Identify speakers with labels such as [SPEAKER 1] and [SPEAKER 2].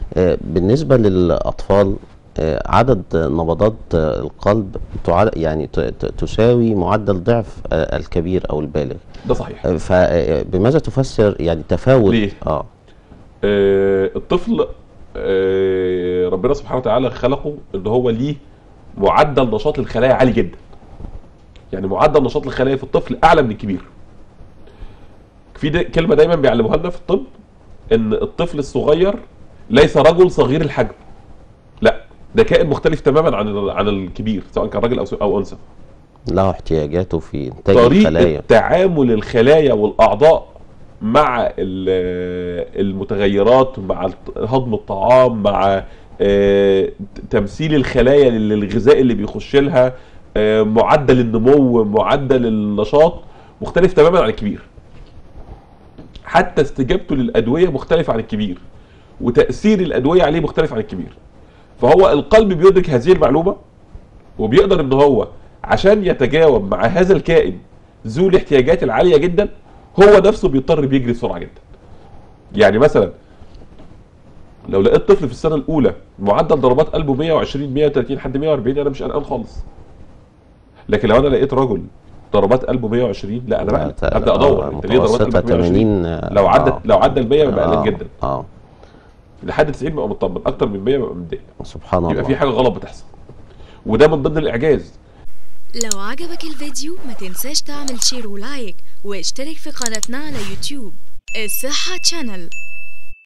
[SPEAKER 1] آه، بالنسبة للأطفال آه، عدد نبضات آه، القلب تعال- يعني ت- ت- تساوي معدل ضعف آه، الكبير أو البالغ
[SPEAKER 2] ده صحيح
[SPEAKER 1] آه، فبماذا تفسر يعني تفاوت
[SPEAKER 2] ليه؟
[SPEAKER 1] اه
[SPEAKER 2] آه، الطفل آه، ربنا سبحانه وتعالى خلقه ان هو ليه معدل نشاط الخلايا عالي جدا يعني معدل نشاط الخلايا في الطفل اعلى من الكبير في دا كلمه دايما بيعلموها لنا في الطب ان الطفل الصغير ليس رجل صغير الحجم لا ده كائن مختلف تماما عن ال- عن الكبير سواء كان راجل او س- او انثى
[SPEAKER 1] له احتياجاته في إنتاج
[SPEAKER 2] طريقه
[SPEAKER 1] الخلايا
[SPEAKER 2] تعامل الخلايا والاعضاء مع ال- المتغيرات مع الت- هضم الطعام مع آه، تمثيل الخلايا للغذاء اللي بيخش لها آه، معدل النمو معدل النشاط مختلف تماما عن الكبير حتى استجابته للادويه مختلف عن الكبير وتاثير الادويه عليه مختلف عن الكبير فهو القلب بيدرك هذه المعلومه وبيقدر ان هو عشان يتجاوب مع هذا الكائن ذو الاحتياجات العاليه جدا هو نفسه بيضطر بيجري بسرعه جدا يعني مثلا لو لقيت طفل في السنه الاولى معدل ضربات قلبه 120 130 لحد 140 انا مش قلقان خالص لكن لو انا لقيت رجل ضربات قلبه 120 لا انا بقى
[SPEAKER 1] لا،
[SPEAKER 2] ابدا
[SPEAKER 1] آه،
[SPEAKER 2] ادور انت ليه ضربات
[SPEAKER 1] متوسطة
[SPEAKER 2] قلبك 120
[SPEAKER 1] 80 آه،
[SPEAKER 2] لو عدت
[SPEAKER 1] آه.
[SPEAKER 2] لو عدى ال 100 ببقى قلقان
[SPEAKER 1] آه،
[SPEAKER 2] جدا
[SPEAKER 1] اه
[SPEAKER 2] لحد 90 ببقى مطمن اكتر من 100 ببقى متضايق
[SPEAKER 1] سبحان
[SPEAKER 2] يبقى
[SPEAKER 1] الله
[SPEAKER 2] في حاجه غلط بتحصل وده من ضمن الاعجاز
[SPEAKER 3] لو عجبك الفيديو ما تنساش تعمل شير ولايك واشترك في قناتنا على يوتيوب الصحة تشانل